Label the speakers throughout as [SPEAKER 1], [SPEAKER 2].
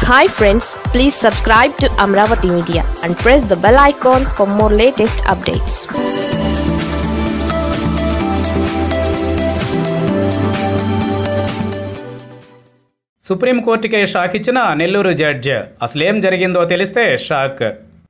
[SPEAKER 1] hi friends please subscribe to Amaravati media and press the bell icon for more latest updates
[SPEAKER 2] సుప్రీంకోర్టుకే shock ఇచ్చిన Nellore judge అసలేం జరిగిందో తెలిస్తే shock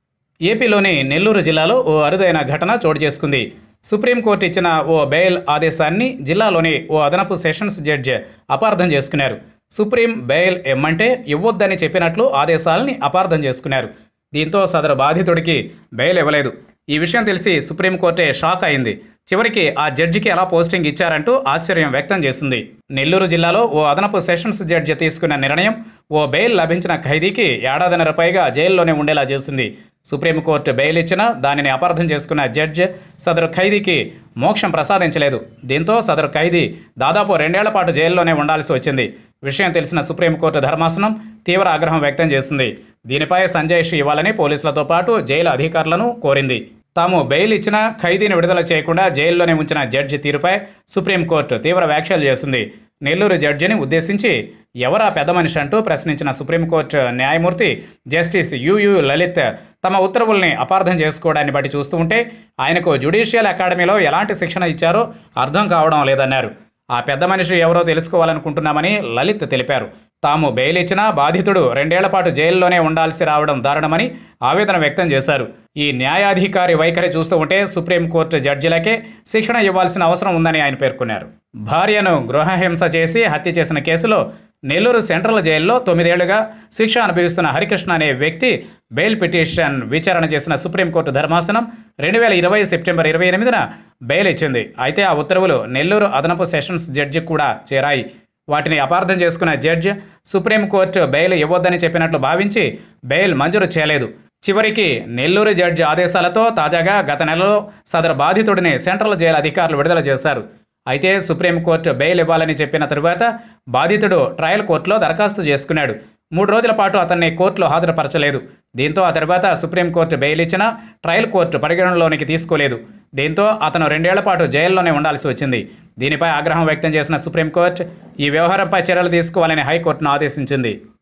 [SPEAKER 2] ఏపీలోని నెల్లూరు జిల్లాలో ఓ అరుదైన ఘటన చోటు చేసుకుంది సుప్రీంకోర్టు ఇచ్చిన ఓ బెయిల్ ఆదేశాన్ని జిల్లాలోని ఓ అదనపు సెషన్స్ జడ్జ్ అపార్థం చేసుకున్నారు సుప్రీం బెయిల్ ఇమ్మంటే ఇవ్వొద్దని చెప్పినట్లు ఆదేశాలని అపార్థం చేసుకున్నారు దీంతో సదరు బాధితుడికి బెయిల్ ఇవ్వలేదు ఈ విషయం తెలిసి సుప్రీంకోర్టే షాక్ అయింది చివరికి ఆ జడ్జికి ఎలా పోస్టింగ్ ఇచ్చారంటూ ఆశ్చర్యం వ్యక్తం చేసింది నెల్లూరు జిల్లాలో ఓ అదనపు సెషన్స్ జడ్జి తీసుకున్న నిర్ణయం ఓ బెయిల్ లభించిన ఖైదీకి ఏడాదిన్నర పైగా జైల్లోనే ఉండేలా చేసింది సుప్రీంకోర్టు బెయిల్ ఇచ్చినా దానిని అపార్థం చేసుకున్న జడ్జ్ సదరు ఖైదీకి మోక్షం ప్రసాదించలేదు దీంతో సదరు ఖైదీ దాదాపు రెండేళ్ల పాటు జైల్లోనే ఉండాల్సి వచ్చింది విషయం తెలిసిన సుప్రీంకోర్టు ధర్మాసనం తీవ్ర ఆగ్రహం వ్యక్తం చేసింది దీనిపై సంజయ్ ఇవ్వాలని పోలీసులతో పాటు జైలు అధికారులను కోరింది తాము బెయిల్ ఇచ్చిన ఖైదీని విడుదల చేయకుండా జైల్లోనే ఉంచిన జడ్జి తీరుపై సుప్రీంకోర్టు తీవ్ర వ్యాఖ్యలు చేసింది నెల్లూరు జడ్జిని ఉద్దేశించి ఎవరా పెద్ద మనిషి అంటూ ప్రశ్నించిన సుప్రీంకోర్టు న్యాయమూర్తి జస్టిస్ యుయు లలిత్ తమ ఉత్తర్వుల్ని అపార్థం చేసుకోవడాన్ని బట్టి చూస్తూ ఉంటే ఆయనకు జ్యుడిషియల్ అకాడమీలో ఎలాంటి శిక్షణ ఇచ్చారో అర్థం కావడం లేదన్నారు ఆ పెద్ద మనిషి ఎవరో తెలుసుకోవాలనుకుంటున్నామని లలిత్ తెలిపారు తాము బెయిల్ ఇచ్చినా బాధితుడు రెండేళ్ల పాటు జైల్లోనే ఉండాల్సి రావడం దారుణమని ఆవేదన వ్యక్తం చేశారు ఈ న్యాయాధికారి వైఖరి చూస్తూ ఉంటే సుప్రీంకోర్టు జడ్జిలకే శిక్షణ ఇవ్వాల్సిన అవసరం ఉందని ఆయన పేర్కొన్నారు భార్యను గృహహింస చేసి హత్య చేసిన కేసులో నెల్లూరు సెంట్రల్ జైల్లో తొమ్మిదేళ్లుగా శిక్ష అనుభవిస్తున్న హరికృష్ణ అనే వ్యక్తి బెయిల్ పిటిషన్ విచారణ చేసిన సుప్రీంకోర్టు ధర్మాసనం రెండు వేల ఇరవై సెప్టెంబర్ ఇరవై ఎనిమిదిన బెయిల్ ఇచ్చింది అయితే ఆ ఉత్తర్వులు నెల్లూరు అదనపు సెషన్స్ జడ్జి కూడా చేరాయి వాటిని అపార్థం చేసుకున్న జడ్జ్ సుప్రీంకోర్టు బెయిల్ ఇవ్వొద్దని చెప్పినట్లు భావించి బెయిల్ మంజూరు చేయలేదు చివరికి నెల్లూరు జడ్జి ఆదేశాలతో తాజాగా గత నెలలో సదరు బాధితుడిని సెంట్రల్ జైలు అధికారులు విడుదల చేశారు అయితే సుప్రీంకోర్టు బెయిల్ ఇవ్వాలని చెప్పిన తరువాత బాధితుడు ట్రయల్ కోర్టులో దరఖాస్తు చేసుకున్నాడు మూడు రోజుల పాటు అతన్ని కోర్టులో హాజరుపరచలేదు దీంతో ఆ తర్వాత సుప్రీంకోర్టు బెయిల్ ఇచ్చినా ట్రయల్ కోర్టు పరిగణనలోనికి తీసుకోలేదు దీంతో అతను రెండేళ్ల పాటు జైల్లోనే ఉండాల్సి వచ్చింది దీనిపై ఆగ్రహం వ్యక్తం చేసిన సుప్రీంకోర్టు ఈ వ్యవహారంపై చర్యలు తీసుకోవాలని హైకోర్టును ఆదేశించింది